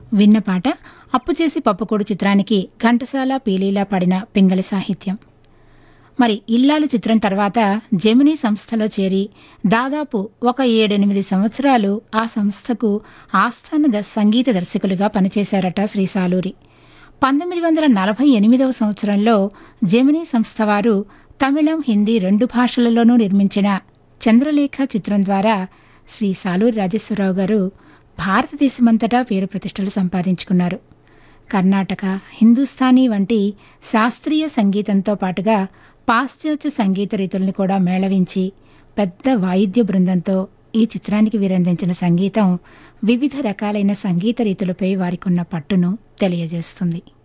విన్న పాట అప్పు చేసి పప్పుకోడు చిత్రానికి ఘంటసాల పీలీలా పడిన పింగళి సాహిత్యం మరి ఇల్లాలు చిత్రం తర్వాత జెమినీ సంస్థలో చేరి దాదాపు ఒక ఏడెనిమిది సంవత్సరాలు ఆ సంస్థకు ఆస్థాన ద- సంగీత దర్శకులుగా పనిచేశారట శ్రీ సాలూరి పంతొమ్మిది వందల నలభై ఎనిమిదవ సంవత్సరంలో జెమినీ సంస్థ వారు తమిళం హిందీ రెండు భాషలలోనూ నిర్మించిన చంద్రలేఖ చిత్రం ద్వారా శ్రీ సాలూరి రాజేశ్వరరావు గారు భారతదేశమంతటా పేరు ప్రతిష్టలు సంపాదించుకున్నారు కర్ణాటక హిందుస్థానీ వంటి శాస్త్రీయ సంగీతంతో పాటుగా పాశ్చాత్య సంగీత రీతుల్ని కూడా మేళవించి పెద్ద వాయిద్య బృందంతో ఈ చిత్రానికి వీరందించిన సంగీతం వివిధ రకాలైన సంగీత రీతులపై వారికున్న పట్టును తెలియజేస్తుంది